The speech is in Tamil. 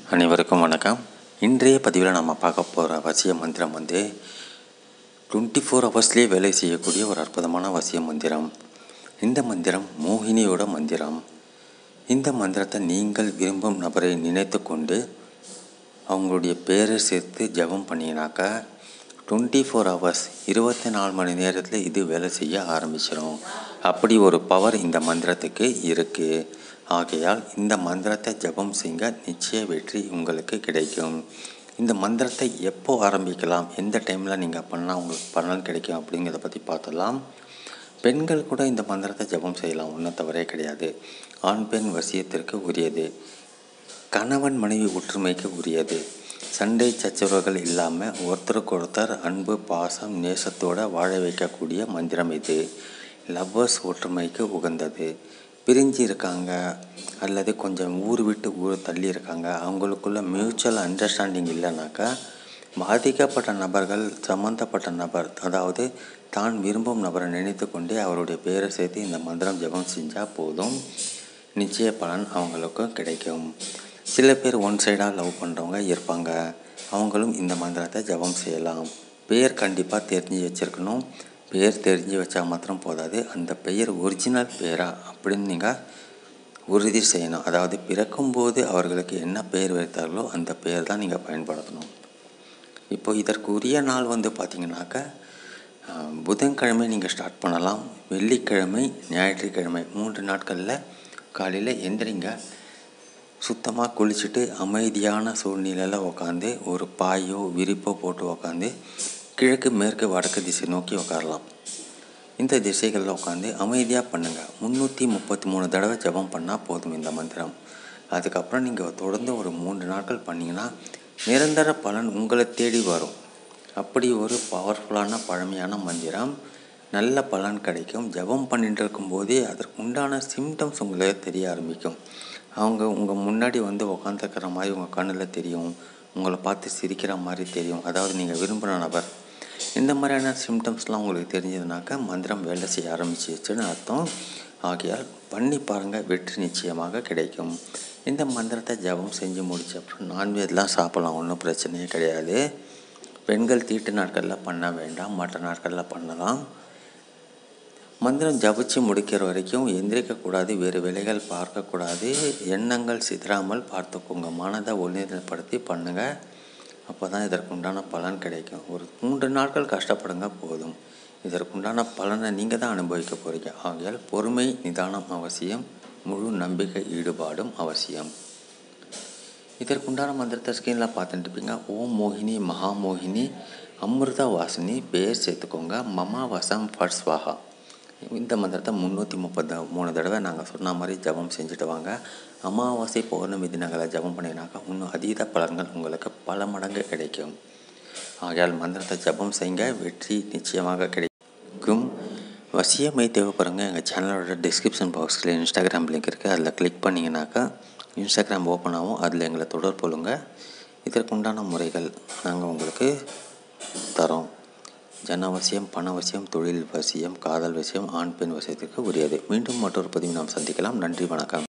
அனைவருக்கும் வணக்கம் இன்றைய பதிவில் நம்ம பார்க்க போகிற வசிய மந்திரம் வந்து டுவெண்ட்டி ஃபோர் ஹவர்ஸ்லேயே வேலை செய்யக்கூடிய ஒரு அற்புதமான வசிய மந்திரம் இந்த மந்திரம் மோகினியோட மந்திரம் இந்த மந்திரத்தை நீங்கள் விரும்பும் நபரை நினைத்து கொண்டு அவங்களுடைய பேரை சேர்த்து ஜெபம் பண்ணினாக்கா டுவெண்ட்டி ஃபோர் ஹவர்ஸ் இருபத்தி நாலு மணி நேரத்தில் இது வேலை செய்ய ஆரம்பிச்சிடும் அப்படி ஒரு பவர் இந்த மந்திரத்துக்கு இருக்குது ஆகையால் இந்த மந்திரத்தை ஜெபம் செய்ய நிச்சய வெற்றி உங்களுக்கு கிடைக்கும் இந்த மந்திரத்தை எப்போ ஆரம்பிக்கலாம் எந்த டைமில் நீங்கள் பண்ணால் உங்களுக்கு பலன் கிடைக்கும் அப்படிங்கிறத பற்றி பார்த்தலாம் பெண்கள் கூட இந்த மந்திரத்தை ஜெபம் செய்யலாம் ஒன்றும் தவறே கிடையாது ஆண் பெண் வசியத்திற்கு உரியது கணவன் மனைவி ஒற்றுமைக்கு உரியது சண்டை சச்சரவுகள் இல்லாமல் ஒருத்தருக்கு ஒருத்தர் அன்பு பாசம் நேசத்தோடு வாழ வைக்கக்கூடிய மந்திரம் இது லவ்வர்ஸ் ஒற்றுமைக்கு உகந்தது பிரிஞ்சு இருக்காங்க அல்லது கொஞ்சம் ஊர் விட்டு ஊர் தள்ளி இருக்காங்க அவங்களுக்குள்ள மியூச்சுவல் அண்டர்ஸ்டாண்டிங் இல்லைனாக்கா பாதிக்கப்பட்ட நபர்கள் சம்மந்தப்பட்ட நபர் அதாவது தான் விரும்பும் நபரை நினைத்து கொண்டே அவருடைய பேரை சேர்த்து இந்த மந்திரம் ஜெபம் செஞ்சால் போதும் நிச்சய பலன் அவங்களுக்கும் கிடைக்கும் சில பேர் ஒன் சைடாக லவ் பண்ணுறவங்க இருப்பாங்க அவங்களும் இந்த மந்திரத்தை ஜெபம் செய்யலாம் பேர் கண்டிப்பாக தெரிஞ்சு வச்சுருக்கணும் பேர் தெரிஞ்சு வச்சா மாத்திரம் போதாது அந்த பெயர் ஒரிஜினல் பேரா அப்படின்னு நீங்கள் உறுதி செய்யணும் அதாவது பிறக்கும்போது அவர்களுக்கு என்ன பெயர் வைத்தார்களோ அந்த பெயர் தான் நீங்கள் பயன்படுத்தணும் இப்போ இதற்கு உரிய நாள் வந்து பார்த்திங்கனாக்கா புதன்கிழமை நீங்கள் ஸ்டார்ட் பண்ணலாம் வெள்ளிக்கிழமை ஞாயிற்றுக்கிழமை மூன்று நாட்களில் காலையில் எந்திரிங்க சுத்தமாக குளிச்சுட்டு அமைதியான சூழ்நிலையில் உக்காந்து ஒரு பாயோ விரிப்போ போட்டு உக்காந்து கிழக்கு மேற்கு வடக்கு திசை நோக்கி உட்காரலாம் இந்த திசைகளில் உட்காந்து அமைதியாக பண்ணுங்கள் முந்நூற்றி முப்பத்தி மூணு தடவை ஜபம் பண்ணால் போதும் இந்த மந்திரம் அதுக்கப்புறம் நீங்கள் தொடர்ந்து ஒரு மூன்று நாட்கள் பண்ணிங்கன்னா நிரந்தர பலன் உங்களை தேடி வரும் அப்படி ஒரு பவர்ஃபுல்லான பழமையான மந்திரம் நல்ல பலன் கிடைக்கும் ஜபம் பண்ணிட்டு இருக்கும்போதே அதற்கு உண்டான சிம்டம்ஸ் உங்களுக்கு தெரிய ஆரம்பிக்கும் அவங்க உங்கள் முன்னாடி வந்து உக்காந்துருக்கிற மாதிரி உங்கள் கண்ணில் தெரியும் உங்களை பார்த்து சிரிக்கிற மாதிரி தெரியும் அதாவது நீங்கள் விரும்புகிற நபர் இந்த மாதிரியான சிம்டம்ஸ்லாம் உங்களுக்கு தெரிஞ்சதுனாக்கா மந்திரம் வேலை செய்ய ஆரம்பிச்சிச்சுன்னு அர்த்தம் ஆகையால் பண்ணி பாருங்கள் வெற்றி நிச்சயமாக கிடைக்கும் இந்த மந்திரத்தை ஜபம் செஞ்சு முடிச்ச அப்புறம் நான்வெஜ்லாம் சாப்பிட்லாம் ஒன்றும் பிரச்சனையே கிடையாது பெண்கள் தீட்டு நாட்களில் பண்ண வேண்டாம் மற்ற நாட்களில் பண்ணலாம் மந்திரம் ஜபிச்சு முடிக்கிற வரைக்கும் எந்திரிக்கக்கூடாது வேறு வேலைகள் பார்க்கக்கூடாது எண்ணங்கள் சிதறாமல் பார்த்துக்கோங்க மனதை ஒருநிலைப்படுத்தி பண்ணுங்கள் அப்போ தான் இதற்குண்டான பலன் கிடைக்கும் ஒரு மூன்று நாட்கள் கஷ்டப்படுங்க போதும் இதற்குண்டான பலனை நீங்கள் தான் அனுபவிக்க போகிறீங்க ஆகையால் பொறுமை நிதானம் அவசியம் முழு நம்பிக்கை ஈடுபாடும் அவசியம் இதற்குண்டான மந்திரத்தை ஸ்க்ரீனில் பார்த்துட்டு இருப்பீங்க ஓம் மோகினி மகா மோகினி அமிர்த வாசினி பேர் சேர்த்துக்கோங்க மமா வசம் ஃபர்ஸ்வாகா இந்த மந்திரத்தை முந்நூற்றி முப்பது மூணு தடவை நாங்கள் சொன்ன மாதிரி ஜபம் செஞ்சுட்டு வாங்க அமாவாசை பௌர்ணமி தினங்களை ஜபம் பண்ணினாக்கா இன்னும் அதீத பலன்கள் உங்களுக்கு பல மடங்கு கிடைக்கும் ஆகையால் மந்திரத்தை ஜபம் செய்யுங்க வெற்றி நிச்சயமாக கிடைக்கும் வசியமை தேவைப்படுறவங்க எங்கள் சேனலோட டிஸ்கிரிப்ஷன் பாக்ஸில் இன்ஸ்டாகிராம் லிங்க் இருக்குது அதில் கிளிக் பண்ணிங்கனாக்கா இன்ஸ்டாகிராம் ஓப்பன் ஆகும் அதில் எங்களை தொடர்பு கொள்ளுங்கள் இதற்குண்டான முறைகள் நாங்கள் உங்களுக்கு தரோம் ஜனவசியம் பணவசியம் தொழில் வசியம் காதல் வசியம் ஆண் பெண் வசியத்திற்கு உரியது மீண்டும் மற்றொரு பதிவு நாம் சந்திக்கலாம் நன்றி வணக்கம்